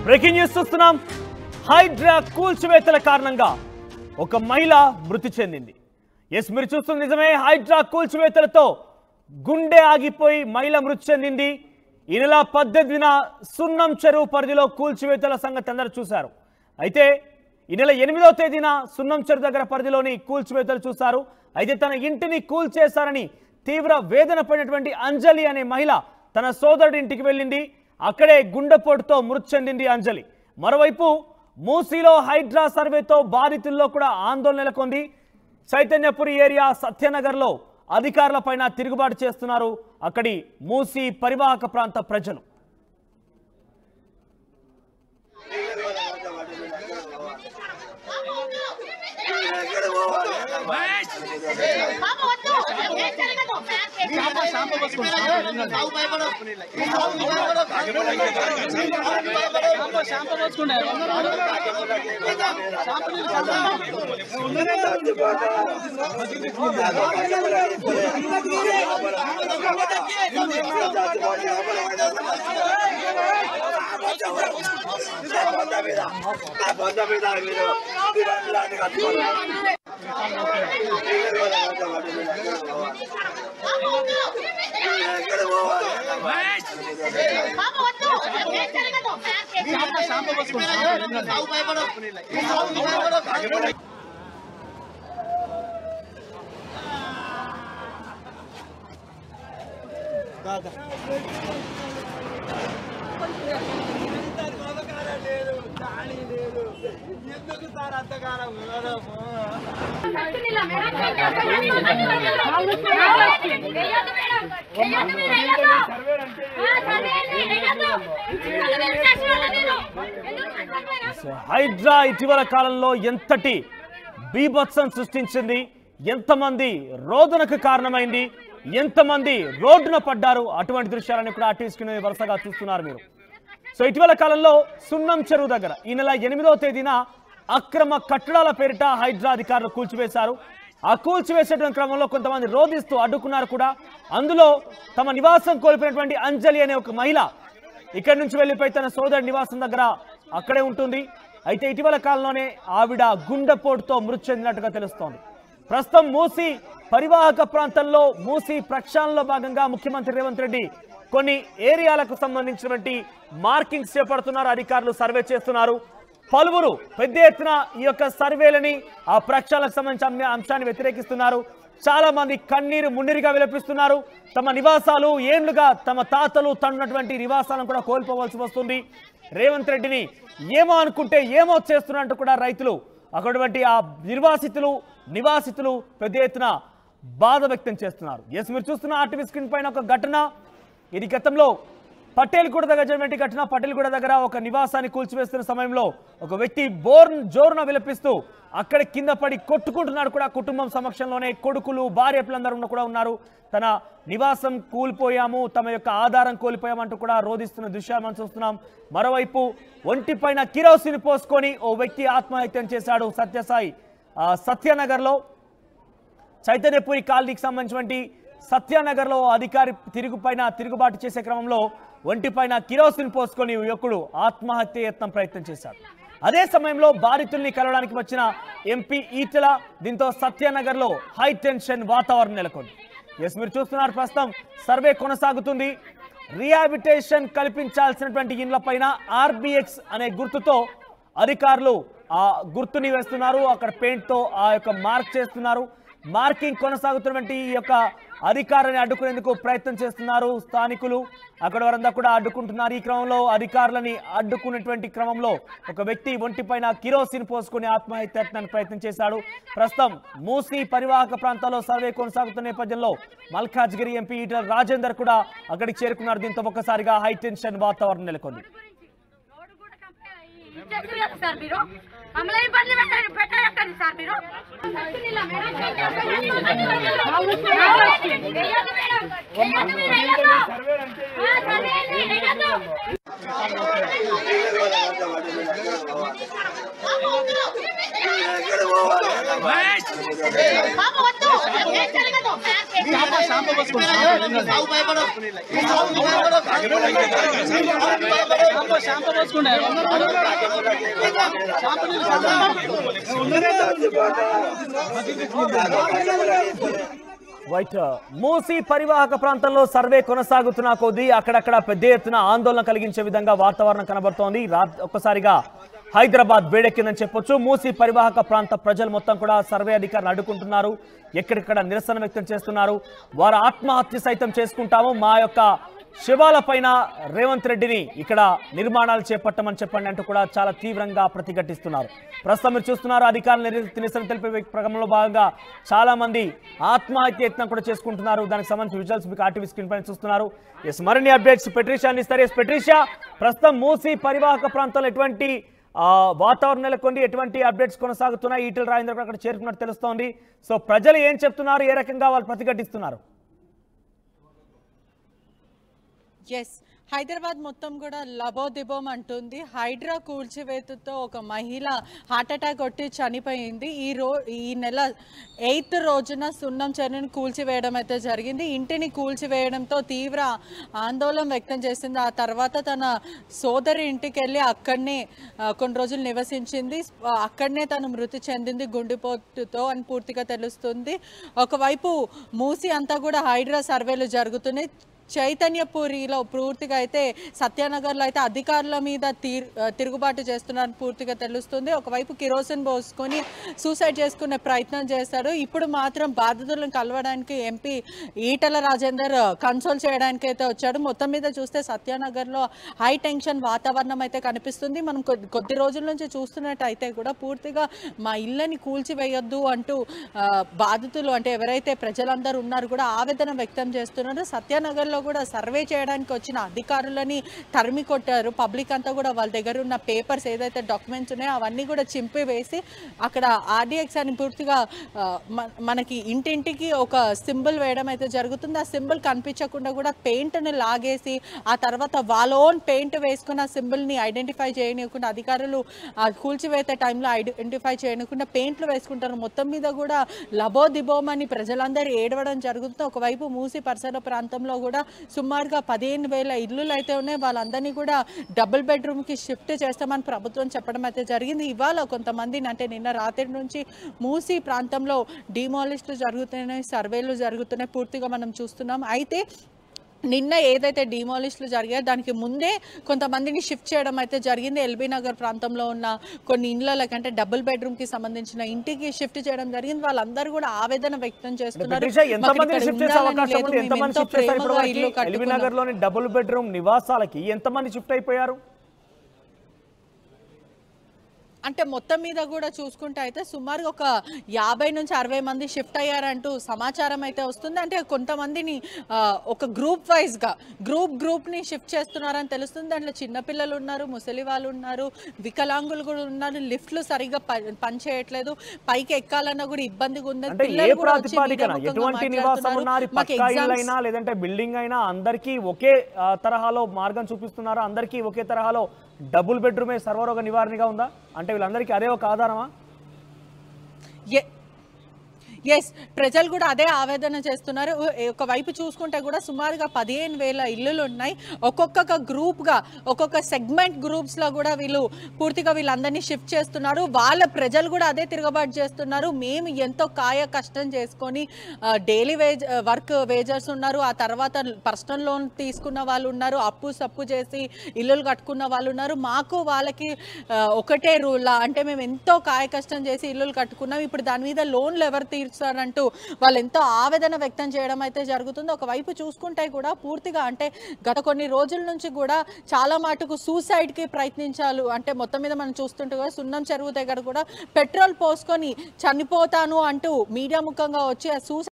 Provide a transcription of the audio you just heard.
Breaking news చూస్తున్నాం హైడ్రా కూల్చివేతల కారణంగా ఒక మహిళ మృతి చెందింది ఎస్ మీరు చూస్తుంది నిజమే హైడ్రా కూల్చివేతలతో గుండె ఆగిపోయి మహిళ మృతి చెందింది ఈ నెల పద్దెనిమిదిన సున్నం చెరువు పరిధిలో కూల్చివేతల సంగతి అందరూ చూశారు అయితే ఈ నెల ఎనిమిదవ తేదీన సున్నం చెరువు దగ్గర పరిధిలోని కూల్చివేతలు చూశారు అయితే తన ఇంటిని కూల్చేశారని తీవ్ర వేదన పడినటువంటి అంజలి అనే మహిళ తన సోదరుడి ఇంటికి వెళ్ళింది అక్కడే గుండెపోటుతో మృతి చెందింది అంజలి మరోవైపు మూసీలో హైడ్రా సర్వేతో బాధితుల్లో కూడా ఆందోళన నెలకొంది చైతన్యపురి ఏరియా సత్యనగర్లో అధికారులపైన తిరుగుబాటు చేస్తున్నారు అక్కడి మూసీ పరివాహక ప్రాంత ప్రజలు బాబు వద్దు ఏం జరగదు బాబు వద్దు బాబు వద్దు ఏం జరగదు హైడ్రా ఇటీవల కాలంలో ఎంతటి బీభత్సం సృష్టించింది ఎంతమంది రోదనకు కారణమైంది ఎంతమంది రోడ్డున పడ్డారు అటువంటి దృశ్యాలను కూడా తీసుకుని వరుసగా చూస్తున్నారు మీరు సో ఇటీవల కాలంలో సున్నం చెరువు దగ్గర ఈ నెల ఎనిమిదవ తేదీన అక్రమ కట్టడాల పేరిట హైడ్రా అధికారులు కూల్చివేశారు ఆ కూల్చివేసేటువంటి క్రమంలో కొంతమంది రోధిస్తూ అడ్డుకున్నారు కూడా అందులో తమ నివాసం కోల్పోయినటువంటి అంజలి అనే ఒక మహిళ ఇక్కడి నుంచి వెళ్ళిపోయి తన సోదరుడి నివాసం దగ్గర అక్కడే ఉంటుంది అయితే ఇటీవల కాలంలోనే ఆవిడ గుండెపోటుతో మృతి చెందినట్టుగా తెలుస్తోంది ప్రస్తుతం మూసి పరివాహక ప్రాంతంలో మూసి ప్రక్షాళనలో భాగంగా ముఖ్యమంత్రి రేవంత్ రెడ్డి కొన్ని ఏరియాలకు సంబంధించినటువంటి మార్కింగ్స్ చేపడుతున్నారు అధికారులు సర్వే చేస్తున్నారు పలువురు పెద్ద ఎత్తున ఈ యొక్క సర్వేలని ఆ ప్రక్షాళనకు సంబంధించిన అంశ- అంశాన్ని వ్యతిరేకిస్తున్నారు చాలా మంది కన్నీరు మున్నీరుగా విలపిస్తున్నారు తమ నివాసాలు ఏండ్లుగా తమ తాతలు తన్నున్నటువంటి నివాసాలను కూడా కోల్పోవలసి వస్తుంది రేవంత్ రెడ్డిని ఏమో అనుకుంటే ఏమో చేస్తున్నట్టు కూడా రైతులు అక్కడటువంటి ఆ నిర్వాసితులు నివాసితులు పెద్ద ఎత్తున బాధ వ్యక్తం చేస్తున్నారు ఎస్ మీరు చూస్తున్న ఆర్టీవీ స్క్రీన్ పైన ఒక ఘటన ఇది గతంలో పటేల్గూడ దగ్గర జరిగినటువంటి ఘటన పటేల్గూడ దగ్గర ఒక నివాసాన్ని కూల్చివేస్తున్న సమయంలో ఒక వ్యక్తి బోర్న్ జోరున విలపిస్తూ అక్కడ కింద పడి కొట్టుకుంటున్నాడు కూడా కుటుంబం సమక్షంలోనే కొడుకులు భార్య పిల్లలందరూ కూడా ఉన్నారు తన నివాసం కూలిపోయాము తమ యొక్క ఆధారం కోల్పోయామంటూ కూడా రోధిస్తున్న దృశ్యాలు మనం చూస్తున్నాం మరోవైపు ఒంటిపైన కిరోసిన్ పోసుకొని ఓ వ్యక్తి ఆత్మహత్యం చేశాడు సత్యసాయి ఆ, సత్యనగర్లో చైతన్యపురి కాలనీకి సంబంధించినటువంటి సత్యానగర్లో ఓ అధికారి తిరుగుపైన తిరుగుబాటు చేసే క్రమంలో ఒంటిపైన కిరోసిన్ పోసుకొని ఈ యువకుడు ఆత్మహత్య యత్నం ప్రయత్నం చేశాడు అదే సమయంలో బాధితుల్ని కలవడానికి వచ్చిన ఎంపీ ఈటెల దీంతో సత్యానగర్లో హై టెన్షన్ వాతావరణం నెలకొంది ఎస్ మీరు చూస్తున్నారు ప్రస్తుతం సర్వే కొనసాగుతుంది రిహాబిటేషన్ కల్పించాల్సినటువంటి ఇండ్లపైన ఆర్బిఎక్స్ అనే గుర్తుతో అధికారులు ఆ గుర్తుని వేస్తున్నారు అక్కడ పెయింట్తో ఆ యొక్క మార్క్ చేస్తున్నారు మార్కింగ్ కొనసాగుతున్నటువంటి ఈ యొక్క అధికారులని అడ్డుకునేందుకు ప్రయత్నం చేస్తున్నారు స్థానికులు అక్కడ వారంతా కూడా అడ్డుకుంటున్నారు ఈ క్రమంలో అధికారులని అడ్డుకునేటువంటి క్రమంలో ఒక వ్యక్తి ఒంటిపైన కిరోసిన్ పోసుకుని ఆత్మహత్య యత్నానికి ప్రయత్నం చేశాడు ప్రస్తుతం మూసీ పరివాహక ప్రాంతాల్లో సర్వే కొనసాగుతున్న నేపథ్యంలో మల్కాజ్గిరి ఎంపీ ఈటల రాజేందర్ కూడా అక్కడికి చేరుకున్నారు దీంతో ఒక్కసారిగా హై టెన్షన్ వాతావరణం నెలకొంది సార్ మీరు మమ్మల్ని ఇబ్బంది పెట్టారు పెట్టారంటండి సార్ మీరు ఇలా మేడం వేయొద్దు మేడం. వేయొద్దు మీరు, వేయొద్దు. ఆ, సర్వేయండి, వేయొద్దు. బాబు వద్దు. బాబు వద్దు వైట్ మూసీ పరివాహక ప్రాంతంలో సర్వే కొనసాగుతున్న కొద్దీ అక్కడక్కడ పెద్ద ఎత్తున ఆందోళన కలిగించే విధంగా వాతావరణం కనబడుతోంది రా ఒక్కసారిగా హైదరాబాద్ వేడెక్కిందని చెప్పొచ్చు మూసీ పరివాహక ప్రాంత ప్రజలు మొత్తం కూడా సర్వే అధికారులు అడ్డుకుంటున్నారు ఎక్కడెక్కడ నిరసన వ్యక్తం చేస్తున్నారు వారు ఆత్మహత్య సైతం చేసుకుంటాము మా యొక్క శివాల పైన రేవంత్ రెడ్డిని ఇక్కడ నిర్మాణాలు చేపట్టమని చెప్పండి అంటూ కూడా చాలా తీవ్రంగా ప్రతిఘటిస్తున్నారు ప్రస్తుతం మీరు చూస్తున్నారు అధికారులు నిర- నిరసన తెలిపే క్రమంలో భాగంగా చాలా మంది ఆత్మహత్య యత్నం కూడా చేసుకుంటున్నారు దానికి సంబంధించి విజువల్స్ మీకు ఆర్టీవీ స్క్రీన్ పైన చూస్తున్నారు ఎస్ మరిన్ని అప్డేట్స్ పెట్రిషా అందిస్తారు ఎస్ పెట్రిషా ప్రస్తుతం మూసి పరివాహక ప్రాంతంలో ఎటువంటి ఆ, వాతావరణం నెలకొంది ఎటువంటి అప్డేట్స్ కొనసాగుతున్నాయి ఈటెల రాజేంద్ర కూడా అక్కడ చేరుకున్నట్టు తెలుస్తోంది సో ప్రజలు ఏం చెప్తున్నారు ఏ రకంగా వాళ్ళు ప్రతిఘటిస్తున్నారు ఎస్ హైదరాబాద్ మొత్తం కూడా లబోదిబోం అంటుంది హైడ్రా కూల్చివేతతో ఒక మహిళ హార్ట్ అటాక్ కొట్టి చనిపోయింది ఈ రో ఈ నెల ఎయిత్ రోజున సున్నం చెరువుని కూల్చివేయడం అయితే జరిగింది ఇంటిని కూల్చివేయడంతో తీవ్ర ఆందోళన వ్యక్తం చేసింది ఆ తర్వాత తన సోదరి ఇంటికి వెళ్ళి అక్కడనే ఆ, కొన్ని రోజులు నివసించింది ఆ, అక్కడనే తను మృతి చెందింది గుండెపోటుతో అని పూర్తిగా తెలుస్తుంది ఒకవైపు మూసి అంతా కూడా హైడ్రా సర్వేలు జరుగుతున్నాయి చైతన్యపురిలో పూర్తిగా అయితే సత్యానగర్లో అయితే అధికారుల మీద తీర్ ఆ, తిరుగుబాటు చేస్తున్నారని పూర్తిగా తెలుస్తుంది ఒకవైపు కిరోసిన్ పోసుకొని సూసైడ్ చేసుకునే ప్రయత్నం చేశాడు ఇప్పుడు మాత్రం బాధితులను కలవడానికి ఎంపీ ఈటల రాజేందర్ కన్సోల్ చేయడానికి అయితే వచ్చాడు మొత్తం మీద చూస్తే సత్యానగర్లో హై టెన్షన్ వాతావరణం అయితే కనిపిస్తుంది మనం కొద్ది కొద్ది రోజుల నుంచి చూస్తున్నట్టయితే కూడా పూర్తిగా మా ఇళ్ళని కూల్చివేయొద్దు అంటూ ఆ, బాధితులు అంటే ఎవరైతే ప్రజలందరూ ఉన్నారు కూడా ఆవేదన వ్యక్తం చేస్తున్నారు సత్యానగర్లో కూడా సర్వే చేయడానికి వచ్చిన అధికారులని తరిమి కొట్టారు పబ్లిక్ అంతా కూడా వాళ్ళ దగ్గర ఉన్న పేపర్స్ ఏదైతే డాక్యుమెంట్స్ ఉన్నాయో అవన్నీ కూడా చింపి వేసి అక్కడ ఆర్డీఎక్స్ అని పూర్తిగా ఆ, మ- మనకి ఇంటింటికి ఒక సింబల్ వేయడం అయితే జరుగుతుంది ఆ సింబల్ కనిపించకుండా కూడా పెయింట్ని లాగేసి ఆ తర్వాత వాళ్ళ ఓన్ పెయింట్ వేసుకున్న ఆ సింబల్ని ఐడెంటిఫై చేయనివ్వకుండా అధికారులు ఆ కూల్చివేత టైంలో ఐడెంటిఫై చేయకుండా పెయింట్లు వేసుకుంటారు మొత్తం మీద కూడా లబోదిబోం అని ప్రజలందరూ ఏడవడం జరుగుతుంది ఒకవైపు మూసి పరిసర ప్రాంతంలో కూడా సుమారుగా పదిహేను వేల ఇల్లులు అయితే ఉన్నాయి వాళ్ళందరినీ కూడా డబుల్ బెడ్రూమ్కి షిఫ్ట్ చేస్తామని ప్రభుత్వం చెప్పడం అయితే జరిగింది ఇవాళ కొంతమందిని అంటే నిన్న రాత్రి నుంచి మూసి ప్రాంతంలో డిమాలిస్టులు జరుగుతున్నాయి సర్వేలు జరుగుతున్నాయి పూర్తిగా మనం చూస్తున్నాం అయితే నిన్న ఏదైతే డిమాలిష్లు జరిగాయో దానికి ముందే కొంతమందిని షిఫ్ట్ చేయడం అయితే జరిగింది ఎల్బీ నగర్ ప్రాంతంలో ఉన్న కొన్ని ఇండ్లకి అంటే డబుల్ బెడ్రూమ్ కి సంబంధించిన ఇంటికి షిఫ్ట్ చేయడం జరిగింది వాళ్ళందరూ కూడా ఆవేదన వ్యక్తం చేస్తున్నారు బ్రిటిష్ మాకు ఎంతమంది ఇక్కడ షిఫ్ట్ చేసే ఉండాలని అవకాశం లేదు, ఉంది మేము ఎంతమంది ఎంతో షిఫ్ట్ చేశారు ప్రేమగా ఇల్లు ఇప్పటివరకు ఎల్బీ కట్టుకున్నాం. నగర్ లోని డబుల్ బెడ్రూమ్ నివాసాలకి ఎంతమంది షిఫ్ట్ అయిపోయారు అంటే మొత్తం మీద కూడా చూసుకుంటే అయితే సుమారుగా ఒక యాభై నుంచి అరవై మంది షిఫ్ట్ అయ్యారంటూ సమాచారం అయితే వస్తుంది అంటే కొంతమందిని ఆ, ఒక గ్రూప్ వైజ్గా గ్రూప్ గ్రూప్ని షిఫ్ట్ చేస్తున్నారని తెలుస్తుంది దాంట్లో చిన్నపిల్లలు ఉన్నారు ముసలి వాళ్ళు ఉన్నారు వికలాంగులు కూడా ఉన్నారు లిఫ్ట్లు సరిగ్గా ప- పనిచేయట్లేదు పైకి ఎక్కాలన్నా కూడా ఇబ్బందిగా ఉంది అంటే ఏ పిల్లలు కూడా వచ్చి ప్రాతిపాదికన మీడియా ముఖంగా ఎటువంటి నివాసం మాట్లాడుతున్నారు. ఉన్నారు మాకు పక్కా exams- ఇల్లు అయినా లేదంటే బిల్డింగ్ అయినా అందరికీ ఒకే ఆ, తరహాలో మార్గం చూపిస్తున్నారు అందరికీ ఒకే తరహాలో డబుల్ బెడ్రూమే సర్వరోగ నివారణగా ఉందా అంటే వీళ్ళందరికీ అదే ఒక ఆధారమా ఎస్ ప్రజలు కూడా అదే ఆవేదన చేస్తున్నారు ఉ- ఒకవైపు చూసుకుంటే కూడా సుమారుగా పదిహేను వేల ఇల్లులు ఉన్నాయి ఒక్కొక్క గ్రూప్గా ఒక్కొక్క సెగ్మెంట్ గ్రూప్స్లో కూడా వీళ్ళు పూర్తిగా వీళ్ళందరినీ షిఫ్ట్ చేస్తున్నారు వాళ్ళ ప్రజలు కూడా అదే తిరగబాటు చేస్తున్నారు మేము ఎంతో కాయ కష్టం చేసుకొని డైలీ వేజ్ వర్క్ వేజర్స్ ఉన్నారు ఆ తర్వాత పర్సనల్ లోన్ తీసుకున్న వాళ్ళు ఉన్నారు అప్పు సప్పు చేసి ఇల్లులు కట్టుకున్న వాళ్ళు ఉన్నారు మాకు వాళ్ళకి ఆ, ఒకటే రూల్ అంటే మేము ఎంతో కాయ కష్టం చేసి ఇల్లులు కట్టుకున్నాం ఇప్పుడు దాని మీద లోన్లు ఎవరు తీరుస్తారంటూ వాళ్ళు ఎంతో ఆవేదన వ్యక్తం చేయడం అయితే జరుగుతుంది ఒకవైపు చూసుకుంటే కూడా పూర్తిగా అంటే గత కొన్ని రోజుల నుంచి కూడా చాలా మటుకు సూసైడ్కి ప్రయత్నించాలి అంటే మొత్తం మీద మనం చూస్తుంటే కూడా సున్నం చెరువు దగ్గర కూడా పెట్రోల్ పోసుకొని చనిపోతాను అంటూ మీడియా ముఖంగా వచ్చి ఆ సూసైడ్